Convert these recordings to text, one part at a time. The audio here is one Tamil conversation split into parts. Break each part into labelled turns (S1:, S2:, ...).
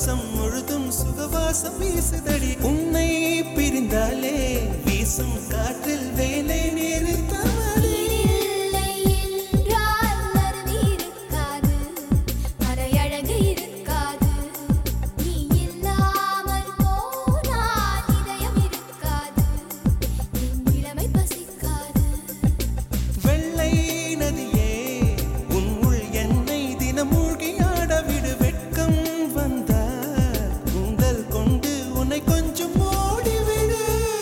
S1: சுவாசம் முழுதும் சுகவாசம் வீசுதடி உன்னை பிரிந்தாலே வீசும் காற்றில் வேலை நிறுத்தமடி
S2: இல்லை என்றால் அருவி இருக்காது மறையழகு இருக்காது நீ இல்லாமல் போனால் இதயம் இருக்காது என் இளமை பசிக்காது
S1: வெள்ளை நதியே உன் உள் என்னை தினம் மூழ்கி ஆட விடு வெட்கம் வந்தால் உங்கள் கொண்டு உன்னை கொஞ்சம் ஓடிவிடு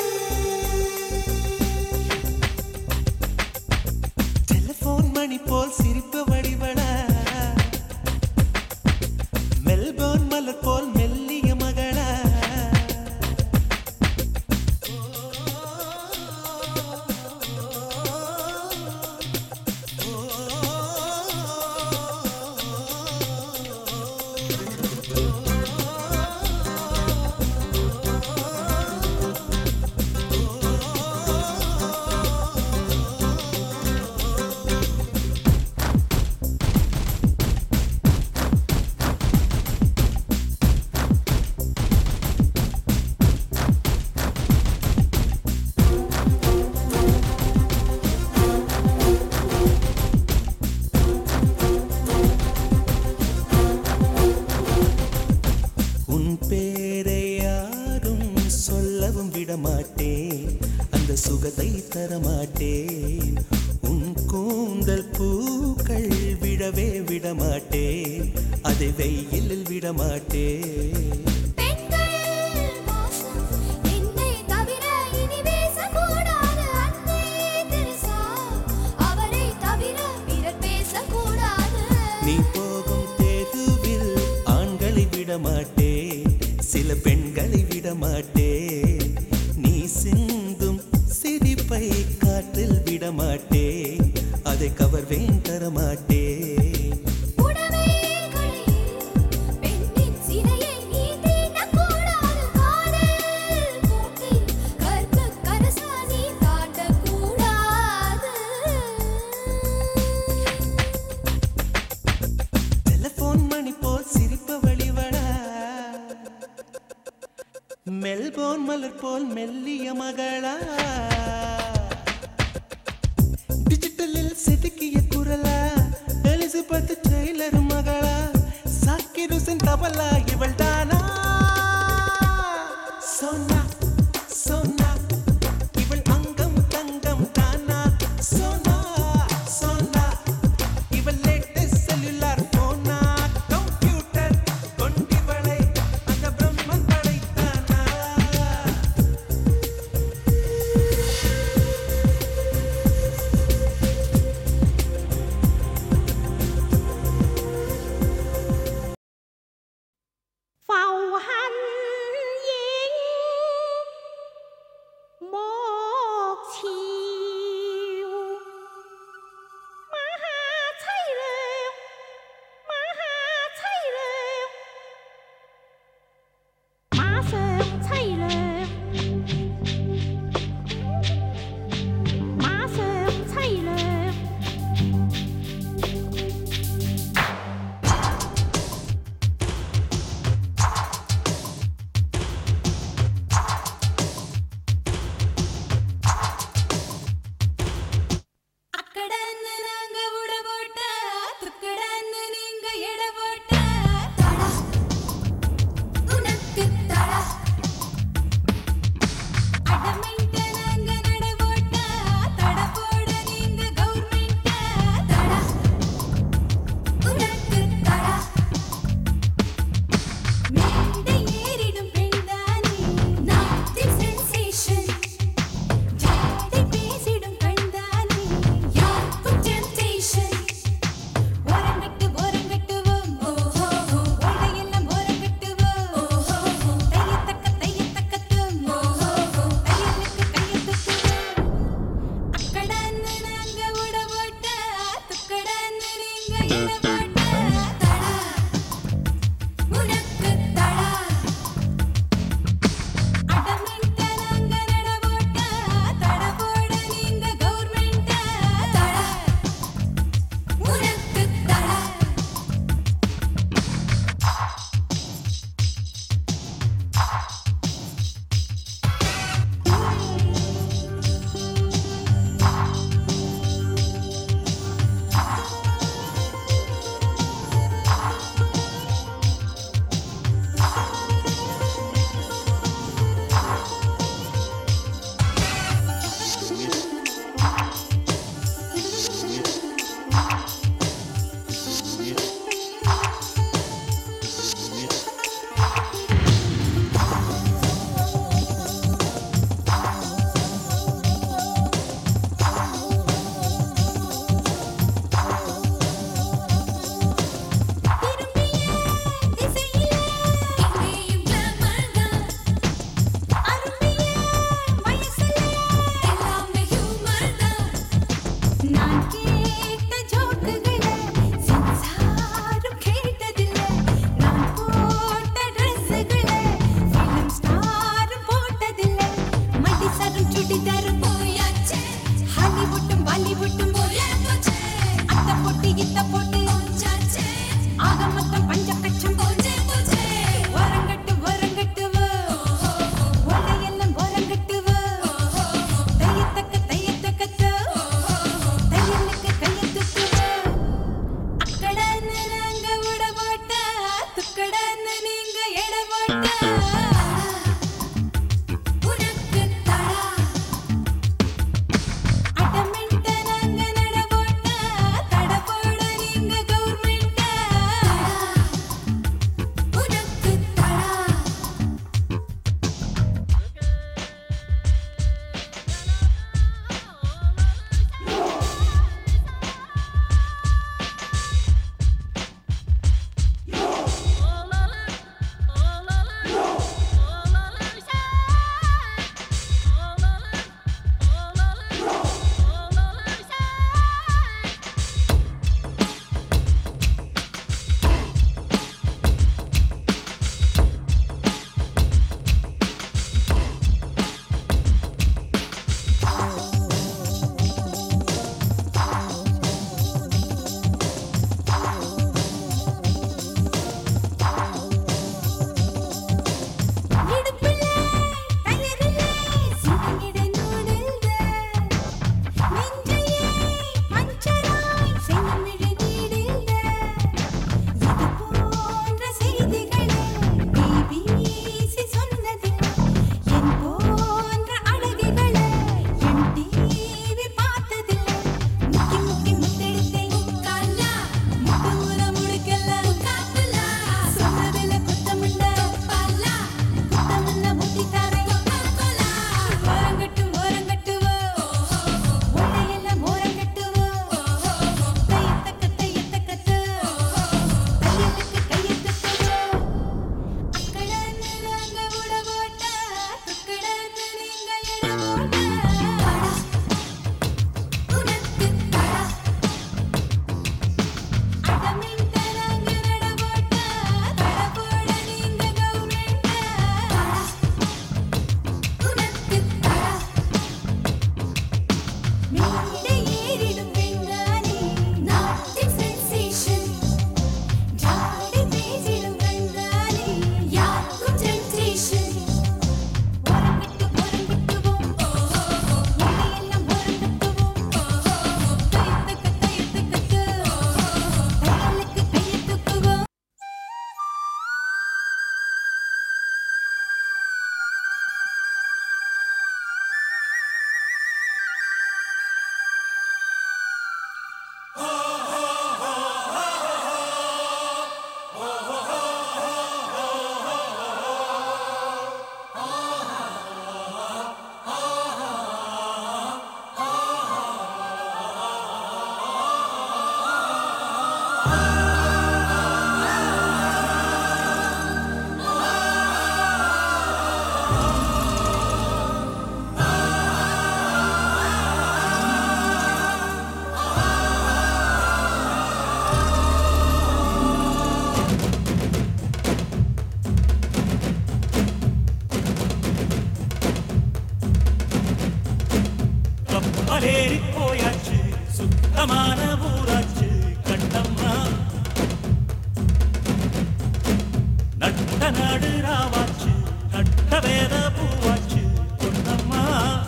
S1: டெலிபோன் மணி போல் சிரிப்பு வடிவடா மெல்போர்ன் மலர் போல் மெல்லிய மகளா உன் பேரை யாரும் சொல்லவும் விடமாட்டேன் அந்த சுகத்தை தரமாட்டேன் உன் கூந்தல் பூக்கள் விடவே விடமாட்டேன் அதை வெயிலில் விடமாட்டேன்
S2: பெண்கள் மோசம் என்னை தவிர இனி பேசக்கூடாது அன்பே தெரசா அவரை தவிர பிறர் பேசக்கூடாது
S1: நீ போகும் தெருவில் ஆண்களை விடமாட்டேன் சில பெண்களை விடமாட்டேன் நீ சிந்தும் சிரிப்பை காற்றில் விடமாட்டேன் அதை கவர்வேன் தரமாட்டேன்
S2: உடவே களையில் பெண்ணின் சிறையை நீ தீண்டக்கூடாது காதல் கூட்டில் கற்பு கரசா நீ காட்டக்கூடாது
S1: டெலிபோன் மணி போல் சிரிப்ப வழிவடா மெல்போன் மலர் போல் மெல்லிய மகளா டிஜிட்டலில் செதுக்கிய குரலா எலிசபெத் டெய்லர் மகளா சாக்கிர் ஹுசேன் தபலா இவள் தானா சோனா சோனா இவள் அங்கம் தங்கம் தானா சோனா சோனா இவள் லேட்டஸ்ட் செல்லுலார் போனா கம்ப்யூட்டர் கொண்டிவளை அந்த பிரம்மன் படைத்தானா நாடு ராவாச்சு நட்ட வேத பூவாச்சு பொன்னம்மா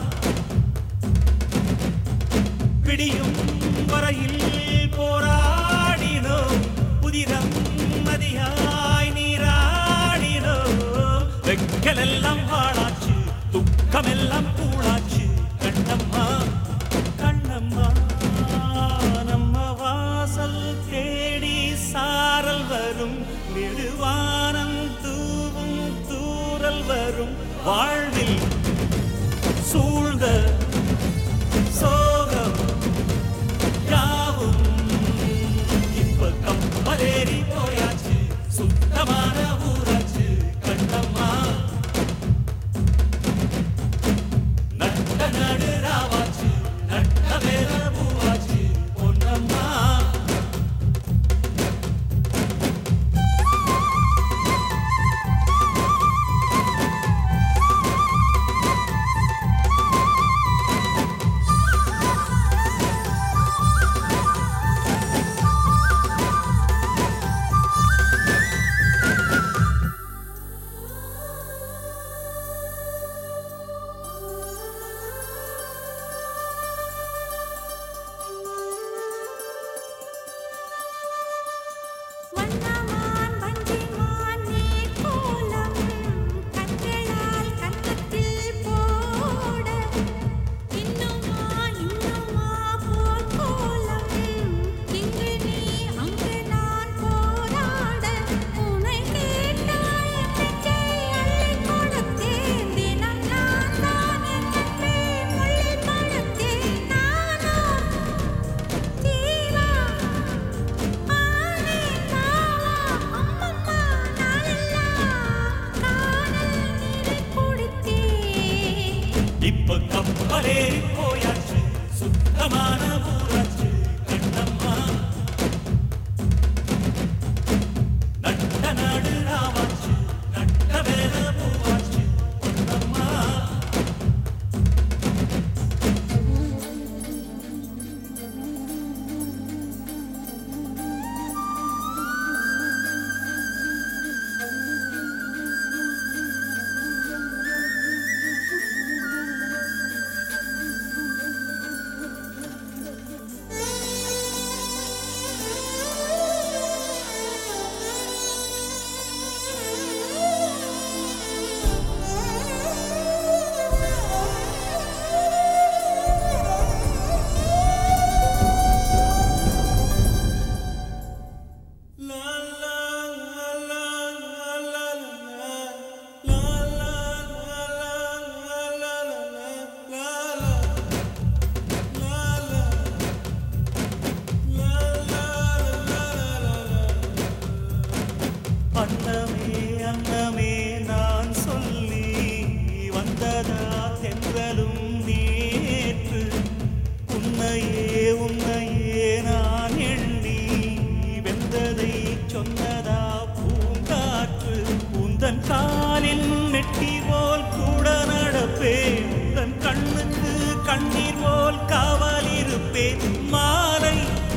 S1: பிடியும் வரையில் போராடினோம் புதிரம் நதியாய் நீராடினோம் வெக்கலெல்லாம் வாழாச்சு துக்கமெல்லாம் கூழாச்சு கண்ணம்மா கண்ணம்மா நம்ம வாசல் தேடி சாரல் வரும் நெடுவானம் தூவும் தூரல் வரும் வாழ்வில் சூழ்ந்த சோகம் யாவும் இப்ப கப்பலேறி போயாச்சு சுத்தமான ஊராச்சு கண்ணம்மா நட்ட நடு ராவாச்சு நட்ட வேற பூவாச்சு பொன்னம்மா
S2: வண்ணமான் வஞ்சிமான் நேர்கோலம் கண்களால் கன்னத்தில் போட இன்னுமா இன்னுமா போர்க்கோலம் இங்கு நீ அங்கு நான் போராட உனை கேட்டாய் என் நெஞ்சை அள்ளிக் கொடுத்தேன் தினம் நான் தான் என் அன்பை முள்ளில் படுத்தேன் நானோ தீவா ஆனே மாவா அம்மம்மா நாளெல்லாம் காணல் நீரை குடித்தேன்
S1: இப்ப கப்பலேறி போயாச்சு சுத்தமான ஊராச்சு கண்ணம்மா நட்ட நாடு ராவாச்சு நட்ட வேற பூவாச்சு பொன்னம்மா அன்னமே அன்னமே நான் சொல்லி வந்ததா தென்றலும் நேற்று உன்னையே உன்னையே நான் எண்ணி வெந்ததை சொன்னதா பூங்காற்று உந்தன் காலில் நெட்டி போல் கூட நடப்பேன் உந்தன் கண்ணுக்கு கண்ணீர் போல் காவல் இருப்பேன் மாலை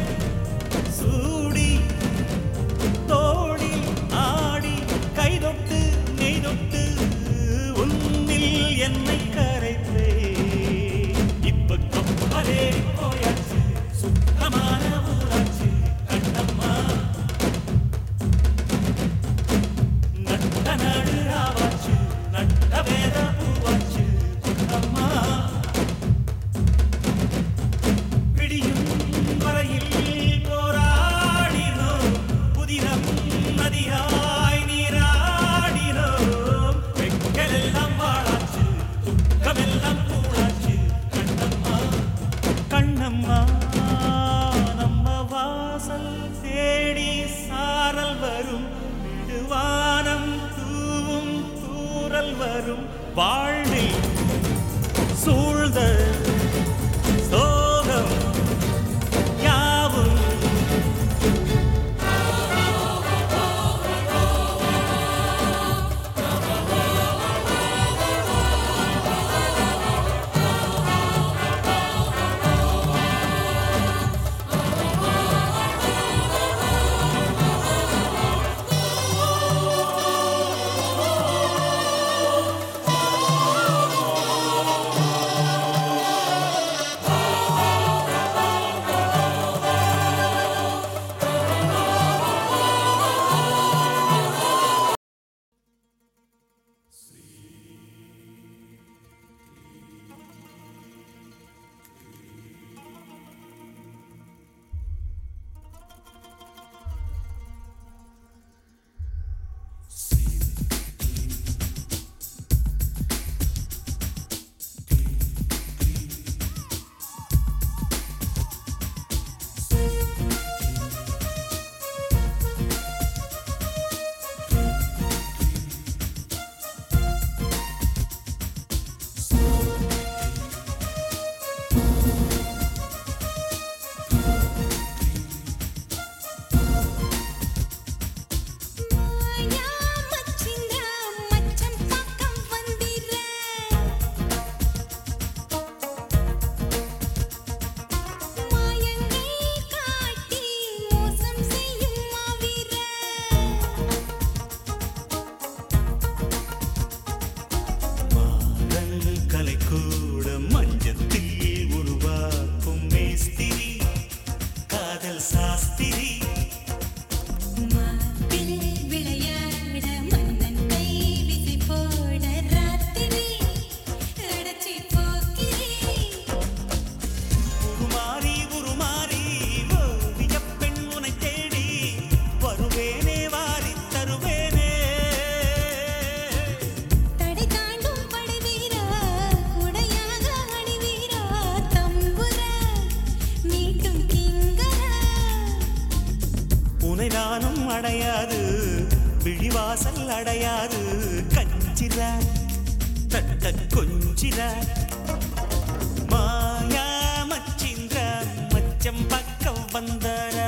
S1: சூடி தோளில் ஆடி கைதொட்டு நெய்தொட்டு உன்னில் என்னை கரைத்தே இப்ப கப்பலே போயாச்சு சுத்தமான ஊராச்சு கண்ணம்மா நட்ட நாடு ராவாச்சு நட்ட வேத பூவாச்சு கண்ணம்மா விடியும் வரையில் போராடினோம் புதினம் நதியாய் நீராடினோம் வெக்கலெல்லாம் வாழாச்சு துக்கமெல்லாம் கூழாச்சு கண்ணம்மா கண்ணம்மா நம்ம வாசல் தேடி சாரல் வரும் விடுவானம் தூவும் தூரல் வரும் வாழ்வில் சூழ்ந்த சோகம் யாவும் அடையாது விழிவாசல் அடையாது கஞ்சிர தட்ட கொஞ்சிர மாயா மச்சிந்திர மச்சம் பக்கம் வந்தாரா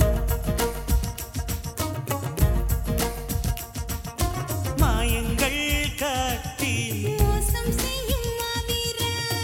S1: மாயங்கள் காட்டி
S2: மோசம் செய்யும் மாவீரன்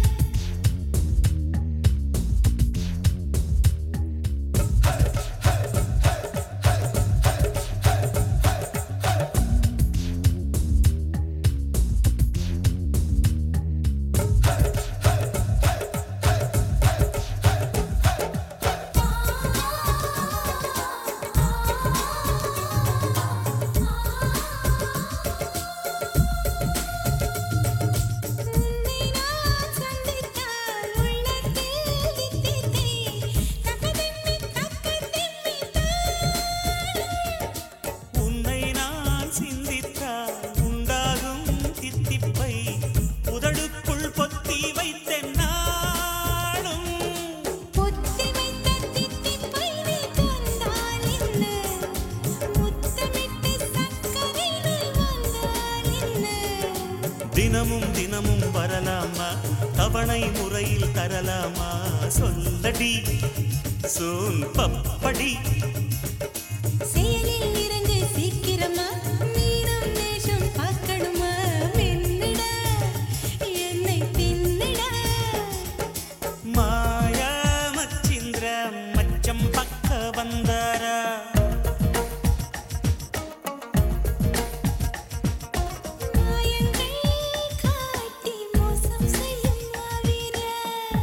S2: உன்னை நான் சந்தித்தால் உள்ளத்தில் தித்தித்தேன் தகதிம்மி தக்கதிம்மி
S1: உன்னை நான் சிந்தித்தால் உண்டாகும் தித்திப்பை உதடுக்குள் பொத்தி வைத்தேன் நாளும்
S2: பொத்தி வைத்த தித்திப்பை நீ தந்தால் என்ன முத்தமிட்டு சக்கரை நீ வந்தால் என்ன
S1: தினமும் தினமும் வரலாமா தவணை முறையில் தரலாமா சொல்லடி சோன் பப்படி
S2: செயலில் இறங்கு சீக்கிரமா மீனம் நேசம் பார்க்கணுமா மென்னிட என்னை தின்னிட
S1: மாயா மச்சிந்திர மச்சம் பக்க வந்தாரா
S2: மாயங்கள் காட்டி மோசம் செய்யும் மாவீரன்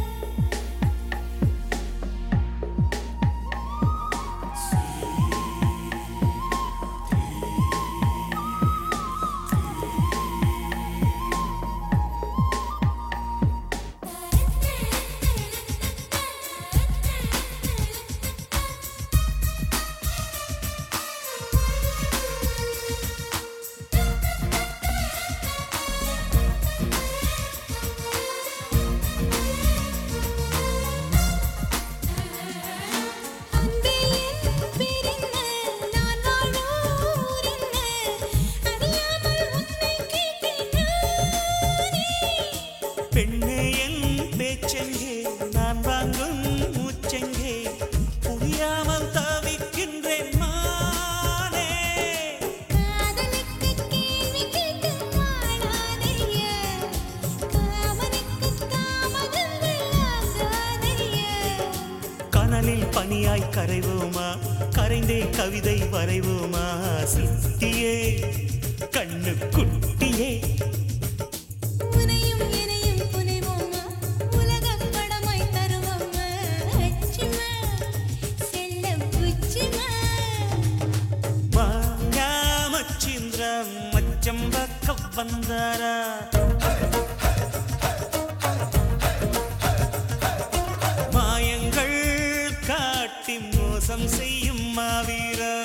S2: அன்பே என் பேரென்ன நான் வாழும் ஊரென்ன அறியாமல் உன்னை கேட்டேன் நானே
S1: பெண்ணே என் பேச்செங்கே நான் வாங்கும் மூச்செங்கே புரியாமல் தவிக்கின்றேன் மானே
S2: காதலுக்கு கேள்வி கேட்டு வாழாதையா காமனுக்கு தாமதங்கள் ஆகாதையா
S1: கனலில் பனியாய் கரைவோமா கரைந்தே கவிதை வரைவோமா சித்தியே கண்ணு குட்டியே
S2: உனையும் எனையும் புனைவோமா உலகப் படமாய் தருவோமா அச்சுமா செல்ல புச்சுமா
S1: மாயா மச்சிந்திர மச்சம் பக்க வந்தாரா மாயங்கள் காட்டி மோசம் செய்யும் மாவீரா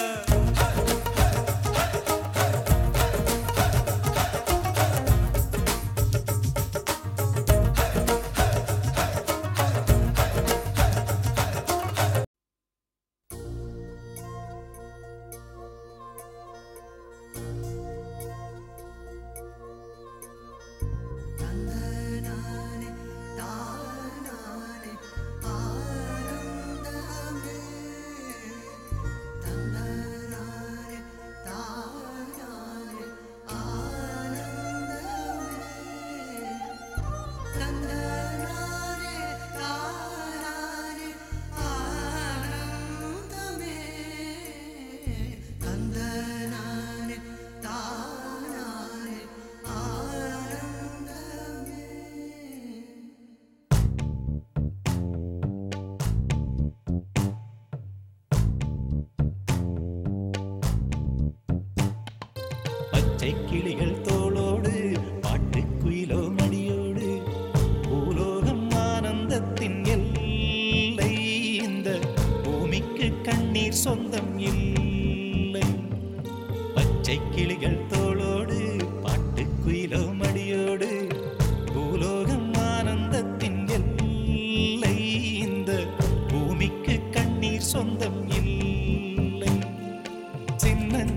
S1: பச்சை கிளிகள் தோளோடு பாட்டுக்குயிலோ மடியோடு பூலோகம் ஆனந்தத்தின் எல்லை இந்த பூமிக்கு கண்ணீர் சொந்தம் இல்லை பச்சை கிளிகள் தோளோடு பாட்டுக்குயிலோ மடியோடு பூலோகம் ஆனந்தத்தின் எல்லை இந்த பூமிக்கு கண்ணீர் சொந்தம் இல்லை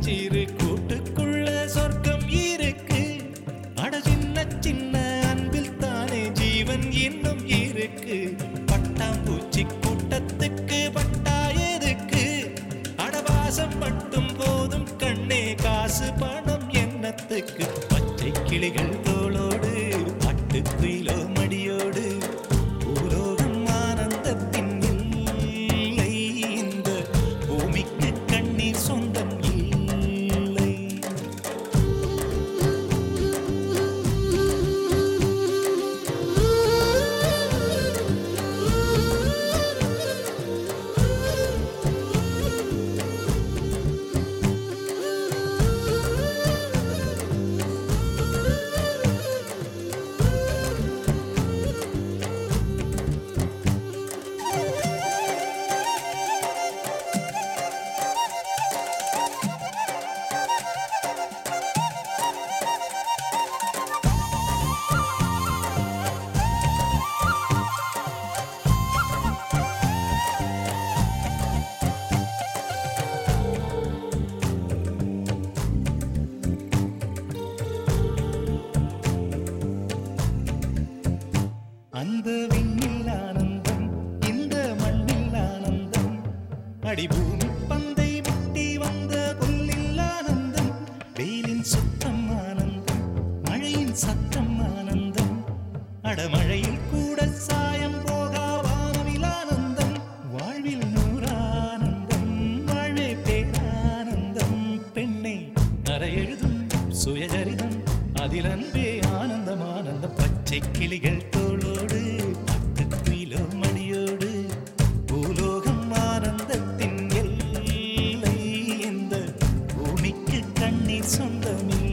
S1: சின்னஞ்சிறு கூட்டுக்குள்ள சொர்க்கம் இருக்கு அட சின்ன சின்ன அன்பில் தானே ஜீவன் இன்னும் இருக்கு பட்டாம்பூச்சி கூட்டத்துக்கு பட்டா எதுக்கு அடவாசம் மட்டும் போதும் கண்ணே காசு பணம் எண்ணத்துக்கு பச்சை கிளிகள் தோளோடு பட்டுக்குயிலோ மடியோடு பூலோகம் ஆனந்தத்தின் இல்லை இந்த பூமிக்கு கண்ணீர் சொந்தம் இல்லை அந்த விண்ணில் ஆனந்தம் இந்த மண்ணில் ஆனந்தம் அடிபூமி பந்தை முட்டி வந்த புல்லில் ஆனந்தம் வெயிலின் சுத்தம் ஆனந்தம் மழையின் சத்தம் ஆனந்தம் அடமழையில் கூட சாயம் போகா வானவில் ஆனந்தம் வாழ்வில் நூறானந்தம் வாழ்வே பேரானந்தம் பெண்ணை அறையெழுதும் சுயசரிதம் அதில் அன்பே ஆனந்தம் ஆனந்தம் பச்சை கிளிகள் தோளோடு பட்டுக்குயிலோ மணியோடு பூலோகம் ஆனந்தத்தின் எல்லை இந்த பூமிக்கு கண்ணீர் சொந்தமில்லை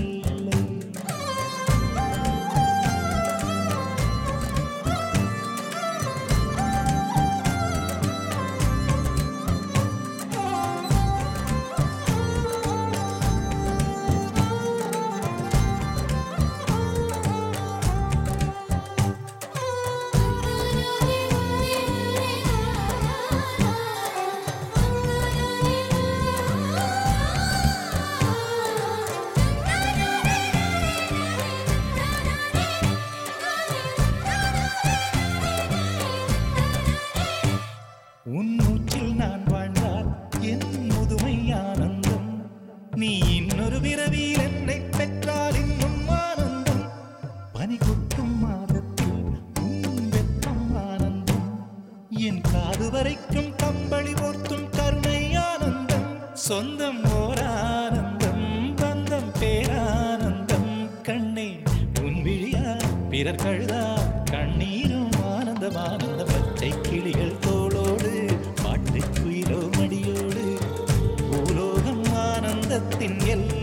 S1: உன் மூச்சில் நான் வாழ்ந்தால் என் முதுமை ஆனந்தம் நீ இன்னொரு பிறவியில் என்னை பெற்றால் இன்னும் ஆனந்தம் பனி கொட்டும் மாதத்தில் உன் வெப்பம் ஆனந்தம் என் காது வரைக்கும் கம்பளி போர்த்தும் கருணை ஆனந்தம் சொந்தம் ஓர் ஆனந்தம் பந்தம் பேரானந்தம் கண்ணே உன் விழியா பிறர் கழுதா கண்ணீரும் ஆனந்தம் ஆனந்த பச்சை கிளிகள் தோளோடு பாட்டுக்குயிலோ மடியோடு பூலோகம் ஆனந்தத்தின் எல்லை